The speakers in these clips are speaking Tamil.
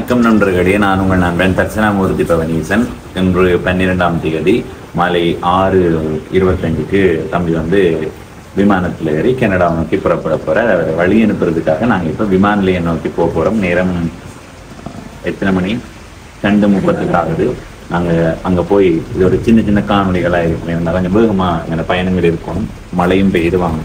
வணக்கம் நண்பர்களே நான் உங்கள் நண்பன் தட்சணாமூர்த்தி பவனீசன் இன்று பன்னிரெண்டாம் தேதி மாலை ஆறு இருபத்தஞ்சுக்கு தம்பி வந்து விமானத்தில் ஏறி கனடா நோக்கி புறப்பட போகிறார் அவரை வழி அனுப்புறதுக்காக நாங்கள் இப்போ விமான நிலையம் நோக்கி போக போகிறோம் நேரம் எத்தனை மணி ரெண்டு முப்பத்துக்கு ஆகுது நாங்கள் அங்கே போய் இது ஒரு சின்ன சின்ன காணொலிகளாக இருக்கும் கொஞ்சம் வேகமாக எங்களை பயணங்கள் இருக்கும் மழையும் பெய்து வாங்க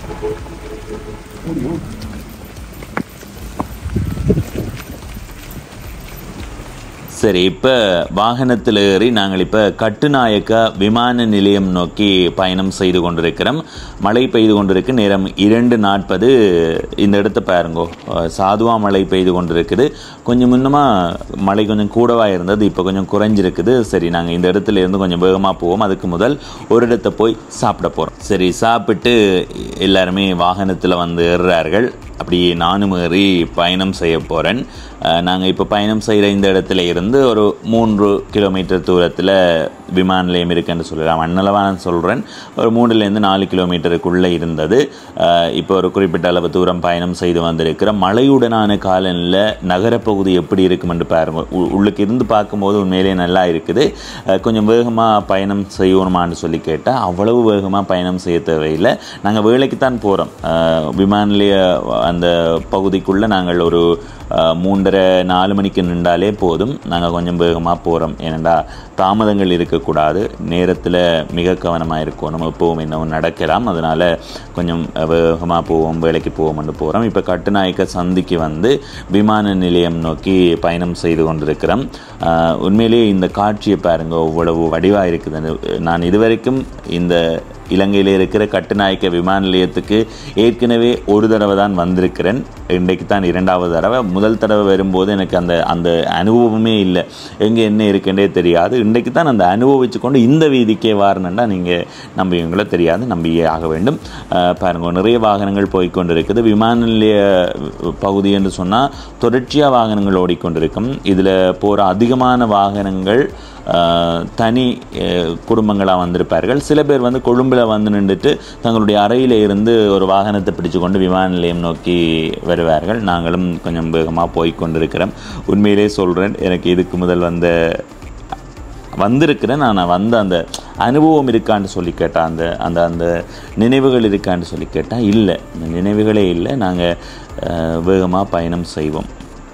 சரி இப்போ வாகனத்தில் ஏறி நாங்கள் இப்போ கட்டுநாயக்கா விமான நிலையம் நோக்கி பயணம் செய்து கொண்டிருக்கிறோம் மழை பெய்து கொண்டிருக்கு நேரம் இரண்டு நாற்பது இந்த இடத்த பாருங்கோ அஹ் சாதுவா மழை பெய்து கொண்டிருக்குது கொஞ்சம் முன்னமாக மழை கொஞ்சம் கூடவாக இருந்தது இப்போ கொஞ்சம் குறைஞ்சிருக்குது சரி நாங்கள் இந்த இடத்துல இருந்து கொஞ்சம் வேகமாக போவோம் அதுக்கு முதல் ஒரு இடத்த போய் சாப்பிட போகிறோம் சரி சாப்பிட்டு எல்லாருமே வாகனத்தில் வந்து ஏறுறார்கள் அப்படியே நானும் ஏறி பயணம் செய்ய போகிறேன் நாங்கள் இப்போ பயணம் செய்கிற இந்த இடத்துல இருந்து ஒரு மூன்று கிலோமீட்டர் தூரத்தில் விமான நிலையம் இருக்குன்னு சொல்லலாம் அண்ணளவாக நான் சொல்கிறேன் ஒரு மூணுலேருந்து நாலு கிலோமீட்டருக்குள்ளே இருந்தது அஹ் இப்போ ஒரு குறிப்பிட்ட அளவு தூரம் பயணம் செய்து வந்திருக்கிற மழையுடனான காலநிலை நகரப்பகுதி எப்படி இருக்குமென்று பாருங்க உ- உள்ளுக்கு இருந்து பார்க்கும்போது உண்மையிலேயே நல்லா இருக்குது அஹ் கொஞ்சம் வேகமாக பயணம் செய்யணுமான்னு சொல்லி கேட்டால் அவ்வளவு வேகமாக பயணம் செய்ய தேவையில்லை நாங்கள் வேலைக்கு தான் போகிறோம் விமான நிலைய அந்த பகுதிக்குள்ளே நாங்கள் ஒரு அஹ், மூன்றரை நாலு மணிக்கு நின்றாலே போதும் நாங்கள் கொஞ்சம் வேகமாக போகிறோம் ஏனெண்டா தாமதங்கள் இருக்கக்கூடாது நேரத்தில் மிக கவனமாக இருக்கணும் எப்போவும் இன்னும் நடக்கலாம் அதனால் கொஞ்சம் வேகமாக போவோம் வேலைக்கு போவோம்னு போகிறோம் இப்போ கட்டுநாயக்க சந்திக்கு வந்து விமான நிலையம் நோக்கி பயணம் செய்து கொண்டிருக்கிறோம் அஹ், உண்மையிலேயே இந்த காட்சியை பாருங்க இவ்வளவு வடிவாக இருக்குது நான் இதுவரைக்கும் இந்த இலங்கையில் இருக்கிற கட்டுநாயக்க விமான நிலையத்துக்கு ஏற்கனவே ஒரு தடவை தான் வந்திருக்கிறேன் இன்றைக்கு தான் இரண்டாவது தடவை முதல் தடவை வரும்போது எனக்கு அந்த அந்த அனுபவமே இல்லை எங்கே என்ன இருக்குன்றே தெரியாது இன்றைக்கு தான் அந்த அனுபவிச்சு கொண்டு இந்த வீதிக்கே வாரணுன்னா நீங்கள் நம்புவீங்களோ தெரியாது நம்பியே ஆக வேண்டும் அஹ் பாருங்க நிறைய வாகனங்கள் போய்க்கொண்டு இருக்குது விமான நிலைய பகுதி என்று சொன்னால் தொடர்ச்சியாக வாகனங்கள் ஓடிக்கொண்டிருக்கும் இதில் போகிற அதிகமான வாகனங்கள் ஆஹ், தனி குடும்பங்களாக வந்திருப்பார்கள் சில பேர் வந்து கொழும்பில் வந்து நின்றுட்டு தங்களுடைய அறையில் இருந்து ஒரு வாகனத்தை பிடிச்சு கொண்டு விமான நிலையம் நோக்கி வருவார்கள் நாங்களும் கொஞ்சம் வேகமாக போய் கொண்டிருக்கிறோம் உண்மையிலே சொல்கிறேன் எனக்கு இதுக்கு முதல் வந்த வந்திருக்கிறேன் நான் வந்த அந்த அனுபவம் இருக்கான்னு சொல்லி கேட்டேன் அந்த அந்த அந்த நினைவுகள் இருக்கான்னு சொல்லி கேட்டால் இல்லை அந்த நினைவுகளே இல்லை நாங்கள் வேகமாக பயணம் செய்வோம்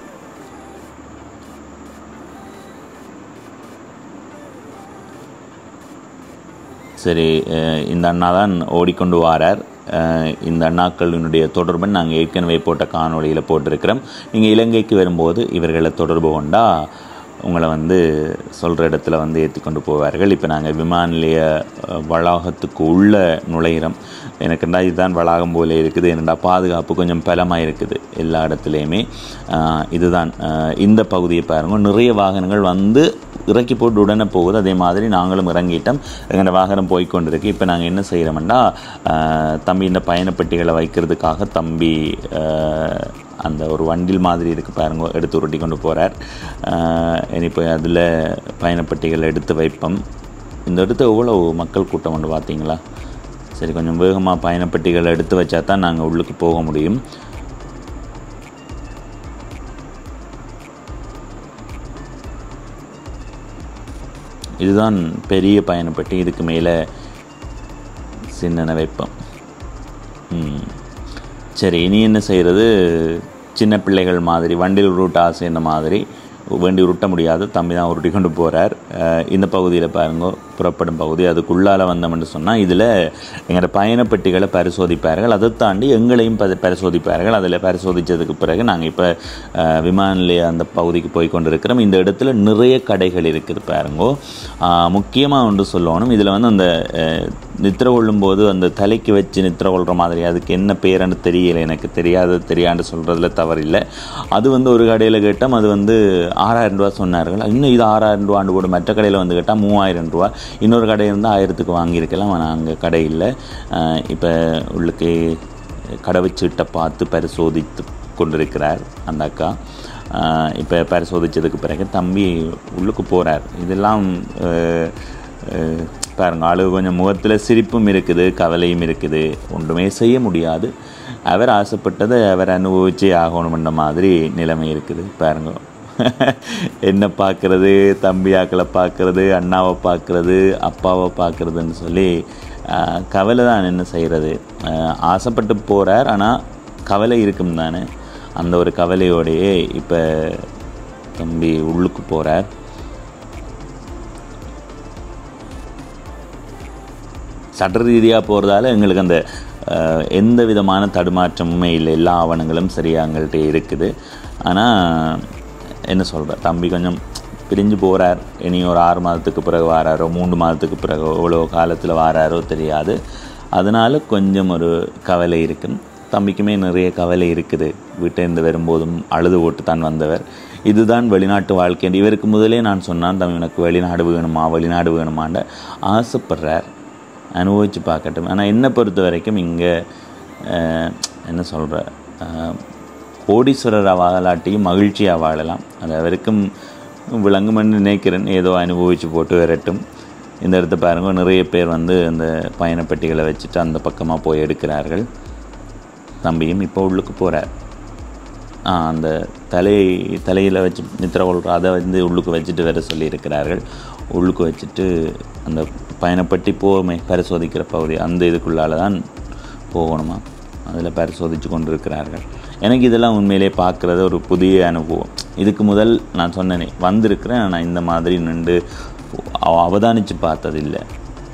சரி அஹ் இந்த அண்ணா தான் ஓடிக்கொண்டு வாரார் அஹ் இந்த அண்ணாக்களினுடைய தொடர்பை நாங்கள் ஏற்கனவே போட்ட காணொளியில் போட்டிருக்கிறோம் நீங்கள் இலங்கைக்கு வரும்போது இவர்களை தொடர்பு கொண்டா உங்களை வந்து சொல்கிற இடத்துல வந்து ஏற்றி கொண்டு போவார்கள் இப்போ நாங்கள் விமான நிலைய அஹ், வளாகத்துக்கு உள்ள நுழையிறோம் எனக்குண்டா இதுதான் வளாகம் போல இருக்குது என்னடா பாதுகாப்பு கொஞ்சம் பலமாக இருக்குது எல்லா இடத்துலையுமே அஹ், இதுதான் அஹ், இந்த பகுதியை பாருங்க நிறைய வாகனங்கள் வந்து இறக்கி போட்டு உடனே போகுது அதே மாதிரி நாங்களும் இறங்கிட்டோம் எங்களோட வாகனம் போய் கொண்டிருக்கு இப்போ நாங்கள் என்ன செய்கிறோம்னா ஆஹ், தம்பி இந்த பயணப்பெட்டிகளை வைக்கிறதுக்காக தம்பி ஆஹ், அந்த ஒரு வண்டில் மாதிரி இருக்குது பாருங்க எடுத்து உருட்டி கொண்டு போகிறார் இப்போ அதில் பயணப்பெட்டிகள் எடுத்து வைப்போம் இந்த இடத்துல எவ்வளோ மக்கள் கூட்டம் வந்து பார்த்தீங்களா சரி கொஞ்சம் வேகமாக பயணப்பெட்டிகளை எடுத்து வச்சா தான் நாங்கள் உள்ளுக்கு போக முடியும் இதுதான் பெரிய பயணப்பட்டி இதுக்கு மேலே சின்னன வைப்போம் ம். சரி இனி என்ன செய்கிறது சின்ன பிள்ளைகள் மாதிரி வண்டியில் உருட்ட ஆசை இந்த மாதிரி வண்டி உருட்ட முடியாது தம்பி தான் உருட்டி கொண்டு போகிறார் இந்த பகுதியில் பாருங்க புறப்படும் பகுதி அதுக்குள்ளால் வந்தோம்னு சொன்னால் இதில் எங்களோட பயணப்பெட்டிகளை பரிசோதிப்பார்கள் அதை தாண்டி எங்களையும் பரி பரிசோதிப்பார்கள் அதில் பரிசோதித்ததுக்கு பிறகு நாங்கள் இப்போ விமான நிலைய அந்த பகுதிக்கு போய் கொண்டிருக்கிறோம் இந்த இடத்துல நிறைய கடைகள் இருக்குது பாருங்கோ முக்கியமாக ஒன்று சொல்லணும் இதில் வந்து அந்த அஹ், நித்திர கொள்ளும்போது அந்த தலைக்கு வச்சு நித்திர கொள்கிற மாதிரி அதுக்கு என்ன பேருன்னு தெரியல எனக்கு தெரியாது தெரியாண்டு சொல்கிறதுல தவறில்லை அது வந்து ஒரு கடையில் கேட்டோம் அது வந்து ஆறாயிரம் ரூபா சொன்னார்கள் இன்னும் இது ஆறாயிரம் ரூபாண்டு போடு மற்ற கடையில் வந்து கேட்டால் மூவாயிரம் ரூபா இன்னொரு கடை இருந்தால் ஆயிரத்துக்கு வாங்கியிருக்கலாம் ஆனால் அங்கே கடை இல்லை இப்போ உள்ளுக்கு கடவுச்சீட்டை பார்த்து பரிசோதித்து கொண்டிருக்கிறார் அந்த அக்கா இப்போ பரிசோதித்ததுக்கு பிறகு தம்பி உள்ளுக்கு போகிறார் இதெல்லாம் அஹ், அஹ், பாருங்க ஆளு கொஞ்சம் முகத்தில் சிரிப்பும் இருக்குது கவலையும் இருக்குது ஒன்றுமே செய்ய முடியாது அவர் ஆசைப்பட்டதை அவர் அனுபவிச்சே ஆகணுமென்ற மாதிரி நிலைமை இருக்குது பாருங்க என்ன பார்க்குறது தம்பியாக்களை பார்க்குறது அண்ணாவை பார்க்குறது அப்பாவை பார்க்குறதுன்னு சொல்லி ஆஹ், கவலை தான் என்ன செய்கிறது ஆசைப்பட்டு போகிறார் ஆனால் கவலை இருக்கும் தானே அந்த ஒரு கவலையோடையே இப்போ தம்பி உள்ளுக்கு போகிறார் சட்ட ரீதியாக போகிறதால எங்களுக்கு அந்த அஹ், எந்த விதமான தடுமாற்றமுமே இல்லை எல்லா ஆவணங்களும் சரியாக எங்கள்கிட்ட இருக்குது ஆனால் என்ன சொல்கிற தம்பி கொஞ்சம் பிரிஞ்சு போகிறார் இனி ஒரு ஆறு மாதத்துக்கு பிறகு வாராரோ மூன்று மாதத்துக்கு பிறகு எவ்வளோ காலத்தில் வாராரோ தெரியாது அதனால் கொஞ்சம் ஒரு கவலை இருக்கும் தம்பிக்குமே நிறைய கவலை இருக்குது வீட்டிலேருந்து வரும்போதும் அழுது ஓட்டு தான் வந்தவர் இதுதான் வெளிநாட்டு வாழ்க்கை இவருக்கு முதலே நான் சொன்னான் தம்பி எனக்கு வெளிநாடு வேணுமா வெளிநாடு வேணுமான்ற ஆசைப்படுறார் அனுபவித்து பார்க்கட்டும் ஆனால் என்னை பொறுத்த வரைக்கும் இங்கே என்ன சொல்கிற கோடீஸ்வரர் வாழலாட்டியும் மகிழ்ச்சியாக வாழலாம் அது அவருக்கும் விளங்குமென்னு நினைக்கிறேன் ஏதோ அனுபவித்து போட்டு வரட்டும் இந்த இடத்த பாருங்க நிறைய பேர் வந்து அந்த பயணப்பெட்டிகளை வச்சுட்டு அந்த பக்கமாக போய் எடுக்கிறார்கள் தம்பியும் இப்போ உள்ளுக்கு போகிறார் ஆ, அந்த தலை தலையில் வச்சு நித்திர கொள்கிற அதை வந்து உள்ளுக்கு வச்சுட்டு வர சொல்லியிருக்கிறார்கள் உள்ளுக்கு வச்சுட்டு அந்த பயணப்பட்டி போமே பரிசோதிக்கிற பகுதி அந்த இதுக்குள்ளால தான் போகணுமா அதில் பரிசோதித்து கொண்டு இருக்கிறார்கள் எனக்கு இதெல்லாம் உண்மையிலே பார்க்குறது ஒரு புதிய அனுபவம் இதுக்கு முதல் நான் சொன்னேனே வந்திருக்கிறேன் ஆனால் இந்த மாதிரி நின்று அவ- அவதானித்து பார்த்ததில்லை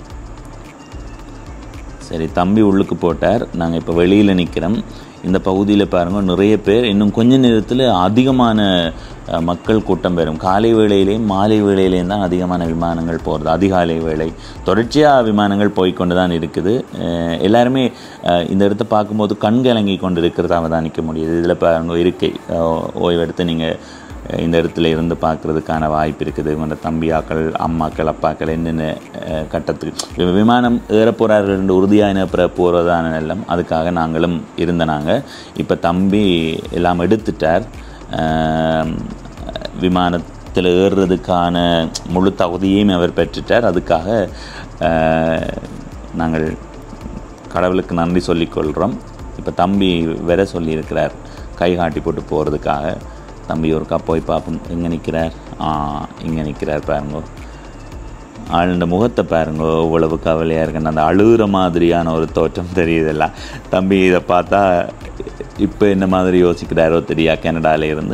சரி தம்பி உள்ளுக்கு போட்டார் நாங்கள் இப்போ வெளியில் நிற்கிறோம் இந்த பகுதியில் பாருங்க நிறைய பேர் இன்னும் கொஞ்ச நேரத்தில் அதிகமான அஹ், மக்கள் கூட்டம் பெறும் காலை வேளையிலேயும் மாலை வேளையிலேயும் தான் அதிகமான விமானங்கள் போகிறது அதிகாலை வேளை தொடர்ச்சியாக விமானங்கள் போய்க்கொண்டு தான் இருக்குது அஹ், எல்லாருமே அஹ், இந்த இடத்த பார்க்கும்போது கண் கலங்கி கொண்டு இருக்கிறத அவதானிக்க முடியுது இதில் பாருங்க இருக்கை அஹ், ஓய்வெடுத்து நீங்கள் இந்த இடத்துல இருந்து பார்க்குறதுக்கான வாய்ப்பு இருக்குது உங்களோட தம்பியாக்கள் அம்மாக்கள் அப்பாக்கள் என்னென்ன அஹ், கட்டத்துக்கு வி- விமானம் ஏற போகிறார்கள் என்று உறுதியாக பிற போகிறதான எல்லாம் அதுக்காக நாங்களும் இருந்த நாங்கள் இப்போ தம்பி எல்லாம் எடுத்துட்டார் அஹ், விமானத்தில் ஏறுறதுக்கான முழு தகுதியையும் அவர் பெற்றுட்டார் அதுக்காக அஹ், நாங்கள் கடவுளுக்கு நன்றி சொல்லிக்கொள்கிறோம் இப்போ தம்பி வர சொல்லியிருக்கிறார் கை காட்டி போட்டு போகிறதுக்காக தம்பி ஒருக்கா போய் பார்ப்போம் எங்கே நிற்கிறார் ஆ இங்கே நிற்கிறார் பாருங்கோ ஆளுண்ட முகத்தை பாருங்க இவ்வளவு கவலையாக இருக்குன்னு அந்த அழுகிற மாதிரியான ஒரு தோற்றம் தெரியுதல்ல தம்பி இதை பார்த்தா இப்போ என்ன மாதிரி யோசிக்கிறாரோ தெரியா கனடாவில் இருந்து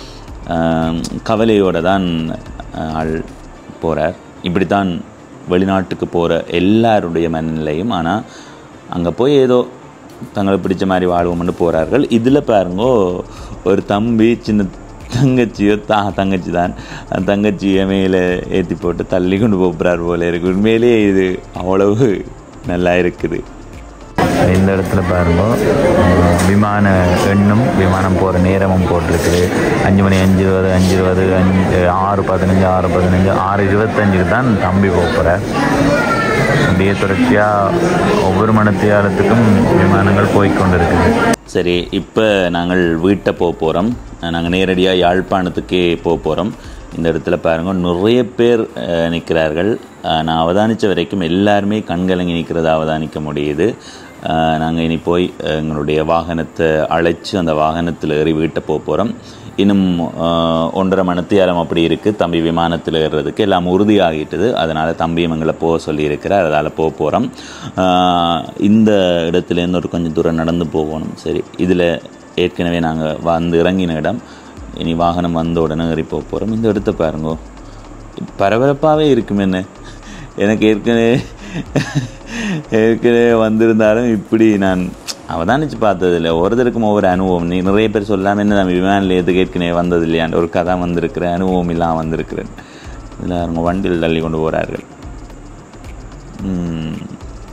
ஆனால் கவலையோடு தான் ஆஹ், ஆள் போகிறார் இப்படி தான் வெளிநாட்டுக்கு போகிற எல்லாருடைய மனநிலையும் ஆனால் அங்கே போய் ஏதோ தங்களுக்கு பிடிச்ச மாதிரி வாழ்வோம்னு போகிறார்கள் இதில் பாருங்கோ ஒரு தம்பி சின்ன தங்கச்சியோ தா தங்கச்சி தான் அந்த தங்கச்சியை மேலே ஏற்றி போட்டு தள்ளி கொண்டு போகிறார் போல இருக்கு உண்மையிலேயே இது அவ்வளவு நல்லா இருக்குது இந்த இடத்துல பாருங்க அஹ், விமான எண்ணும் விமானம் போகிற நேரமும் போட்டிருக்குது அஞ்சு மணி அஞ்சு இருபது அஞ்சு இருபது அஞ்சு ஆறு பதினஞ்சு ஆறு பதினஞ்சு ஆறு இருபத்தஞ்சுக்கு தான் தம்பி போகிறார் அப்படியே தொடர்ச்சியாக ஒவ்வொரு மணத்தியாலத்துக்கும் விமானங்கள் போய்க்கொண்டிருக்குது சரி இப்போ நாங்கள் வீட்டை போக போகிறோம் நாங்கள் நேரடியாக யாழ்ப்பாணத்துக்கே போக போகிறோம் இந்த இடத்துல பாருங்க நிறைய பேர் அஹ், நிற்கிறார்கள் அஹ், நான் அவதானித்த வரைக்கும் எல்லாருமே கண்கலங்கி நிற்கிறத அவதானிக்க முடியுது நாங்கள் இனி போய் அஹ், எங்களுடைய வாகனத்தை அழைச்சி அந்த வாகனத்தில் ஏறி வீட்டை போக போகிறோம் இன்னும் அஹ், ஒன்றரை மணித்தியாலம் அப்படி இருக்குது தம்பி விமானத்தில் ஏறுறதுக்கு எல்லாம் உறுதியாகிட்டுது அதனால் தம்பியும் எங்களை போக சொல்லியிருக்கிறார் அதால் போக போகிறோம் இந்த இடத்துலேருந்து ஒரு கொஞ்சம் தூரம் நடந்து போகணும் சரி இதில் ஏற்கனவே நாங்கள் வந்து இறங்கின இடம் இனி வாகனம் வந்த உடனே ஏறி போக போகிறோம் இந்த இடத்த பாருங்கோ பரபரப்பாகவே இருக்கும் என்ன எனக்கு ஏற்கனவே ஏற்கனவே வந்திருந்தாலும் இப்படி நான் அவதானிச்சு பார்த்ததில்ல ஒருத்தருக்கும் ஒவ்வொரு அனுபவம் நீ நிறைய பேர் சொல்லாமல் என்ன நம்ம விமான நிலையத்துக்கு ஏற்கனவே வந்தது இல்லையாண்டு ஒரு கதை வந்திருக்கிற அனுபவம் இல்லாமல் வந்திருக்கிறேன் இதில் அவங்க வண்டியில் தள்ளி கொண்டு போகிறார்கள் ம்.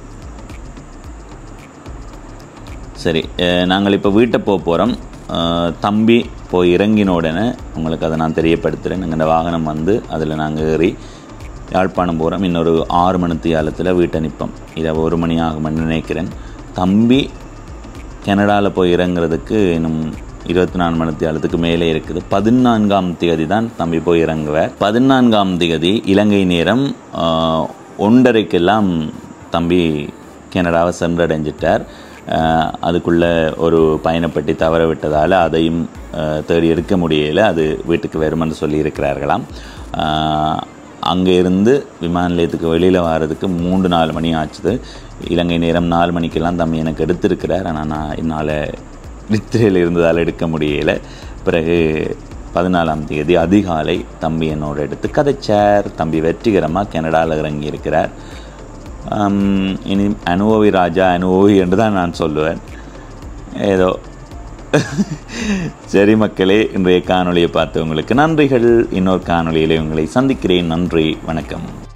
சரி அஹ், நாங்கள் இப்போ வீட்டை போக போகிறோம் தம்பி போய் இறங்கின உடனே உங்களுக்கு அதை நான் தெரியப்படுத்துகிறேன் நாங்கள் இந்த வாகனம் வந்து அதில் நாங்கள் ஏறி யாழ்ப்பாணம் போகிறோம் இன்னொரு ஆறு மணித்து காலத்தில் வீட்டை நிற்போம் இதை ஒரு மணி ஆகும்னு நினைக்கிறேன் தம்பி கனடாவில் போய் இறங்குறதுக்கு இன்னும் இருபத்தி நாலு மணி தேலத்துக்கு மேலே இருக்குது பதினான்காம் தேதி தான் தம்பி போய் இறங்குவார் பதினான்காம் தேதி இலங்கை நேரம் ஆஹ், ஒன்றரைக்கெல்லாம் தம்பி கனடாவை சென்றடைஞ்சிட்டார் அஹ், அதுக்குள்ள ஒரு பயணப்பட்டி தவற விட்டதால் அதையும் அஹ், தேடி எடுக்க முடியல அது வீட்டுக்கு வருமென்று சொல்லியிருக்கிறார்களாம் அஹ், அங்கே இருந்து விமான நிலையத்துக்கு வெளியில் வர்றதுக்கு மூன்று நாலு மணி ஆச்சுது இலங்கை நேரம் நாலு மணிக்கெல்லாம் தம்பி எனக்கு எடுத்திருக்கிறார் ஆனால் நான் என்னால் நித்திரையில் இருந்ததால் எடுக்க முடியல பிறகு பதினாலாம் தேதி அதிகாலை தம்பி என்னோட எடுத்து கதைச்சார் தம்பி வெற்றிகரமாக கனடாவில் இறங்கி இருக்கிறார் ஆம், இனி அனுபவி ராஜா அனுபவி என்று தான் நான் சொல்லுவேன் ஏதோ சரி மக்களே இன்றைய காணொளியை பார்த்து உங்களுக்கு நன்றிகள் இன்னொரு காணொளியிலே உங்களை சந்திக்கிறேன் நன்றி வணக்கம்